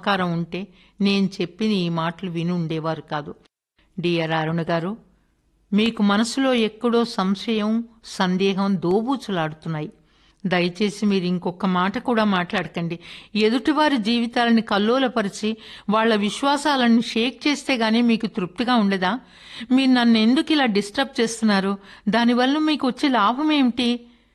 మమకారం ఉంటే నేను చెప్పిన ఈ మాటలు విని ఉండేవారు కాదు డియర్ అరుణ గారు మీకు మనసులో ఎక్కడో సంశయం సందేహం దోబూచులాడుతున్నాయి దయచేసి మీరు ఇంకొక మాట కూడా మాట్లాడకండి ఎదుటివారి జీవితాలని కల్లోలపరిచి వాళ్ళ విశ్వాసాలను షేక్ చేస్తే గానీ మీకు తృప్తిగా ఉండదా మీరు నన్ను ఎందుకు ఇలా డిస్టర్బ్ చేస్తున్నారు దానివల్ల మీకు వచ్చే లాభం ఏమిటి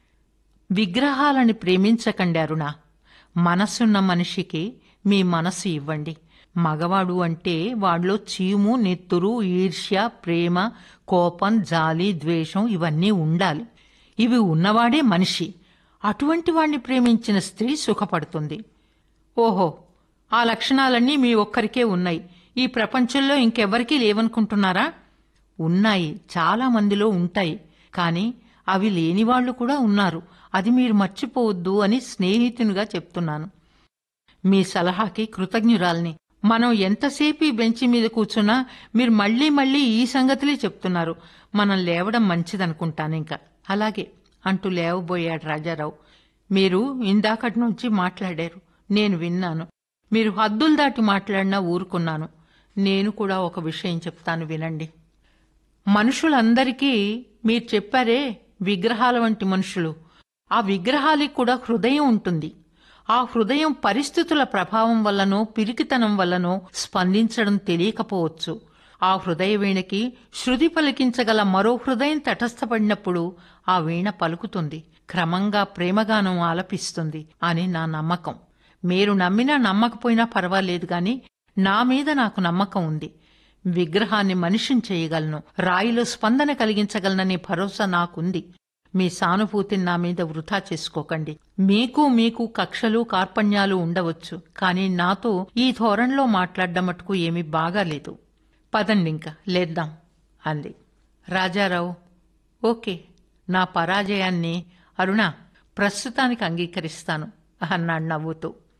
విగ్రహాలని ప్రేమించకండి అరుణ మనసున్న మనిషికి మీ మనసు ఇవ్వండి మగవాడు అంటే వాడిలో చీము నెత్తురు ఈర్ష్య ప్రేమ కోపం జాలి ద్వేషం ఇవన్నీ ఉండాలి ఇవి ఉన్నవాడే మనిషి అటువంటి వాణ్ణి ప్రేమించిన స్త్రీ సుఖపడుతుంది ఓహో ఆ లక్షణాలన్నీ మీ ఒక్కరికే ఉన్నాయి ఈ ప్రపంచంలో ఇంకెవ్వరికీ లేవనుకుంటున్నారా ఉన్నాయి చాలా మందిలో ఉంటాయి కానీ అవి లేని వాళ్ళు కూడా ఉన్నారు అది మీరు మర్చిపోవద్దు అని స్నేహితునిగా చెప్తున్నాను మీ సలహాకి కృతజ్ఞురాల్ని మనం ఎంతసేపు ఈ బెంచి మీద కూర్చున్నా మీరు మళ్ళీ మళ్ళీ ఈ సంగతులే చెప్తున్నారు మనం లేవడం మంచిదనుకుంటాను ఇంకా అలాగే అంటూ లేవబోయాడు రాజారావు మీరు ఇందాకటి నుంచి మాట్లాడారు నేను విన్నాను మీరు హద్దులు దాటి మాట్లాడినా ఊరుకున్నాను నేను కూడా ఒక విషయం చెప్తాను వినండి మనుషులందరికీ మీరు చెప్పారే విగ్రహాల వంటి మనుషులు ఆ విగ్రహాలకి కూడా హృదయం ఉంటుంది ఆ హృదయం పరిస్థితుల ప్రభావం వల్లనో పిరికితనం వల్లనో స్పందించడం తెలియకపోవచ్చు ఆ హృదయ వీణకి శృతి పలికించగల మరో హృదయం తటస్థపడినప్పుడు ఆ వీణ పలుకుతుంది క్రమంగా ప్రేమగానం ఆలపిస్తుంది అని నా నమ్మకం మీరు నమ్మినా నమ్మకపోయినా పర్వాలేదు గాని నా మీద నాకు నమ్మకం ఉంది విగ్రహాన్ని మనిషిని చేయగలను రాయిలో స్పందన కలిగించగలననే భరోసా నాకుంది మీ సానుభూతిని నా మీద వృధా చేసుకోకండి మీకు మీకు కక్షలు కార్పణ్యాలు ఉండవచ్చు కానీ నాతో ఈ ధోరణిలో మాట్లాడడం మటుకు ఏమీ బాగాలేదు పదండి ఇంకా లేద్దాం అంది రాజారావు ఓకే నా పరాజయాన్ని అరుణ ప్రస్తుతానికి అంగీకరిస్తాను అన్నాడు నవ్వుతూ